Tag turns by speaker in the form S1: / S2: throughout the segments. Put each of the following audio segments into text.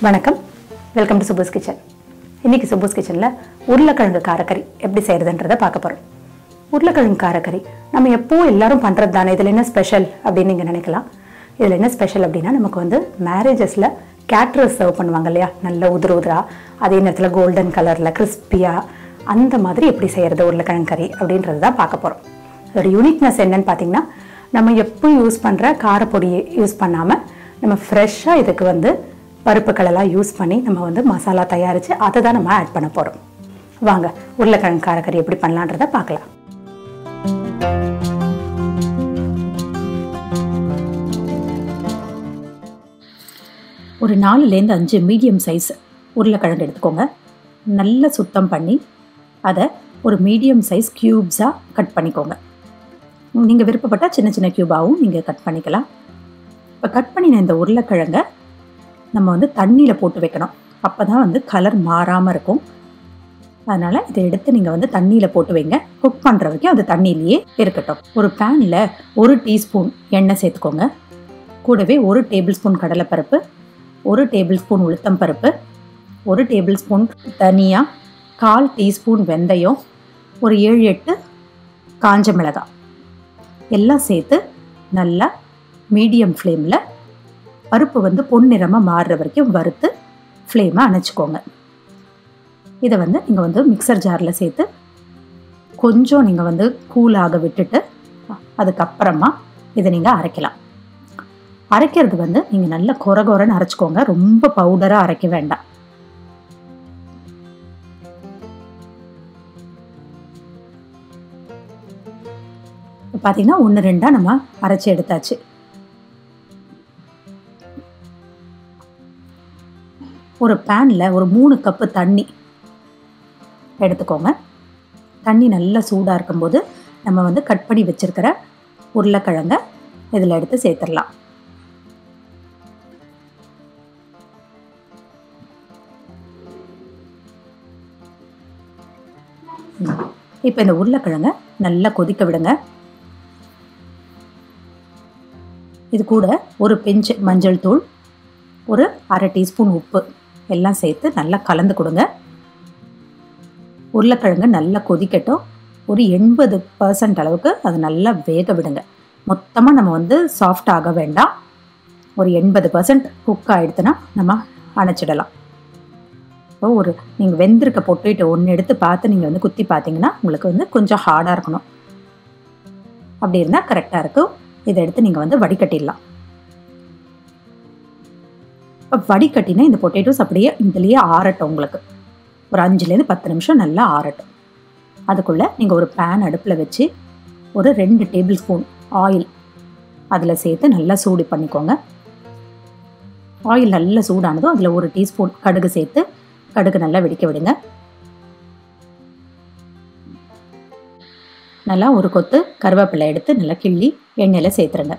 S1: வணக்கம் welcome to சுபோஸ் kitchen இன்னைக்கு சுபோஸ் கிச்சனில் உருளைக்கிழங்கு காரக்கறி எப்படி செய்கிறதுன்றதை பார்க்க போகிறோம் உருளைக்கிழங்கு காரக்கறி நம்ம எப்போ எல்லாரும் பண்ணுறது தானே இதில் என்ன ஸ்பெஷல் அப்படின்னு நீங்கள் நினைக்கலாம் இதில் என்ன ஸ்பெஷல் அப்படின்னா நமக்கு வந்து மேரேஜஸில் கேட்ரஸ் சர்வ் பண்ணுவாங்க இல்லையா நல்ல உதிர உதிரா அதே நேரத்தில் கோல்டன் கலரில் கிறிஸ்பியாக அந்த மாதிரி எப்படி செய்கிறது உருளைக்கிழங்கு கறி அப்படின்றது தான் பார்க்க போகிறோம் அதோட யூனிக்னஸ் என்னன்னு பார்த்தீங்கன்னா நம்ம எப்போ யூஸ் பண்ணுற காரப்பொடியை யூஸ் பண்ணாமல் நம்ம ஃப்ரெஷ்ஷாக இதுக்கு வந்து பருப்புகளெல்லாம் யூஸ் பண்ணி நம்ம வந்து மசாலா தயாரித்து அதை தான் நம்ம ஆட் பண்ண போகிறோம் வாங்க உருளைக்கிழங்கு காரக்கறி எப்படி பண்ணலான்றதை பார்க்கலாம் ஒரு நாலுலேருந்து அஞ்சு மீடியம் சைஸ் உருளைக்கிழங்கு எடுத்துக்கோங்க நல்லா சுத்தம் பண்ணி அதை ஒரு மீடியம் சைஸ் க்யூப்ஸாக கட் பண்ணிக்கோங்க நீங்கள் விருப்பப்பட்டால் சின்ன சின்ன க்யூபாகவும் நீங்கள் கட் பண்ணிக்கலாம் இப்போ கட் பண்ணின இந்த உருளைக்கிழங்கை நம்ம வந்து தண்ணியில் போட்டு வைக்கணும் அப்போ தான் வந்து கலர் மாறாமல் இருக்கும் அதனால் இதை எடுத்து நீங்கள் வந்து தண்ணியில் போட்டு வைங்க குக் பண்ணுற வரைக்கும் அது தண்ணியிலேயே இருக்கட்டும் ஒரு பேனில் ஒரு டீஸ்பூன் எண்ணெய் சேர்த்துக்கோங்க கூடவே ஒரு டேபிள் ஸ்பூன் கடலைப்பருப்பு ஒரு டேபிள் ஸ்பூன் உளுத்தம் பருப்பு ஒரு டேபிள் ஸ்பூன் தனியா கால் டீஸ்பூன் வெந்தயம் ஒரு ஏழு எட்டு காஞ்ச மிளகாய் எல்லாம் சேர்த்து நல்லா மீடியம் ஃப்ளேமில் பருப்பு வந்து பொன்னிறமாக மாறுற வரைக்கும் வறுத்து ஃப்ளேமை அணைச்சிக்கோங்க இதை வந்து நீங்கள் வந்து மிக்சர் ஜாரில் சேர்த்து கொஞ்சம் நீங்கள் வந்து கூலாக விட்டுட்டு அதுக்கப்புறமா இதை நீங்கள் அரைக்கலாம் அரைக்கிறது வந்து நீங்கள் நல்ல கொர கொரன்னு அரைச்சிக்கோங்க ரொம்ப பவுடராக அரைக்க வேண்டாம் பார்த்தீங்கன்னா ஒன்று ரெண்டாக நம்ம அரைச்சி எடுத்தாச்சு ஒரு பேனில் ஒரு மூணு கப்பு தண்ணி எடுத்துக்கோங்க தண்ணி நல்லா சூடாக இருக்கும்போது நம்ம வந்து கட் பண்ணி வச்சுருக்கிற உருளைக்கிழங்க இதில் எடுத்து சேர்த்துடலாம் இப்போ இந்த உருளைக்கிழங்க நல்லா கொதிக்க விடுங்க இது கூட ஒரு பெஞ்சு மஞ்சள் தூள் ஒரு அரை டீஸ்பூன் உப்பு எல்லாம் சேர்த்து நல்லா கலந்து கொடுங்க உருளைக்கிழங்கு நல்லா கொதிக்கட்டும் ஒரு எண்பது பர்சன்ட் அளவுக்கு அது நல்லா வேக விடுங்க மொத்தமாக நம்ம வந்து சாஃப்ட் ஆக வேண்டாம் ஒரு எண்பது பர்சன்ட் குக் ஆகிடுதுன்னா நம்ம அணைச்சிடலாம் இப்போ ஒரு நீங்கள் வெந்திருக்க பொட்டேட்டோ ஒன்று எடுத்து பார்த்து நீங்கள் வந்து குத்தி பார்த்தீங்கன்னா உங்களுக்கு வந்து கொஞ்சம் ஹார்டாக இருக்கணும் அப்படி இருந்தால் கரெக்டாக இருக்கும் இதை எடுத்து நீங்கள் வந்து வடிகட்டிடலாம் இப்போ வடிகட்டினா இந்த பொட்டேட்டோஸ் அப்படியே இதுலேயே ஆறட்டும் உங்களுக்கு ஒரு அஞ்சுலேருந்து பத்து நிமிஷம் நல்லா ஆறட்டும் அதுக்குள்ளே நீங்கள் ஒரு பேன் அடுப்பில் வச்சு ஒரு ரெண்டு டேபிள் ஸ்பூன் ஆயில் அதில் சேர்த்து நல்லா சூடு பண்ணிக்கோங்க ஆயில் நல்லா சூடானதும் அதில் ஒரு டீஸ்பூன் கடுகு சேர்த்து கடுகு நல்லா வெடிக்க விடுங்க நல்லா ஒரு கொத்து கருவேப்பிலை எடுத்து நல்லா கிள்ளி எண்ணெயில் சேர்த்துருங்க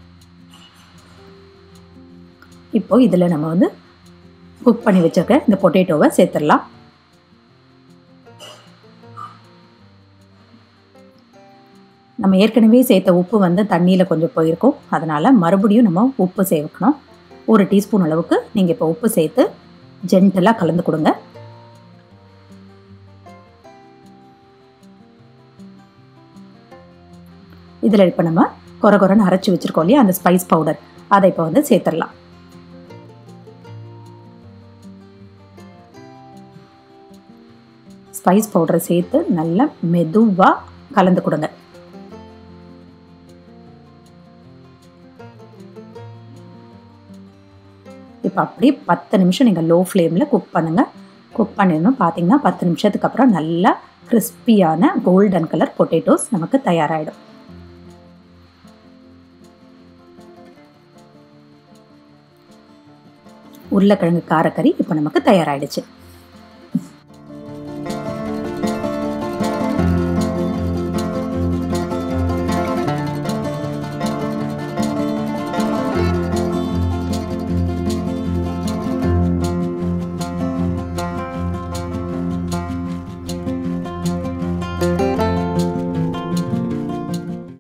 S1: இப்போ இதில் நம்ம வந்து குக் பண்ணி வச்சிருக்க இந்த பொட்டேட்டோவை சேர்த்துடலாம் நம்ம ஏற்கனவே சேர்த்த உப்பு வந்து தண்ணியில் கொஞ்சம் போயிருக்கும் அதனால் மறுபடியும் நம்ம உப்பு சேர்க்கணும் ஒரு டீஸ்பூன் அளவுக்கு நீங்கள் இப்போ உப்பு சேர்த்து ஜென்டலாக கலந்து கொடுங்க இதில் இப்போ நம்ம கொர கொரன்னு அரைச்சி வச்சுருக்கோம் இல்லையா அந்த ஸ்பைஸ் பவுடர் அதை இப்போ வந்து சேர்த்துடலாம் ஸ்பைஸ் பவுடரை சேர்த்து நல்லா மெதுவாக கலந்து கொடுங்க இப்போ அப்படியே பத்து நிமிஷம் நீங்கள் லோ ஃப்ளேமில் குக் பண்ணுங்கள் குக் பண்ணிடணும் பார்த்தீங்கன்னா பத்து நிமிஷத்துக்கு அப்புறம் நல்லா கிறிஸ்பியான கோல்டன் கலர் பொட்டேட்டோஸ் நமக்கு தயாராகிடும் உருளைக்கிழங்கு காரக்கறி இப்போ நமக்கு தயாராகிடுச்சு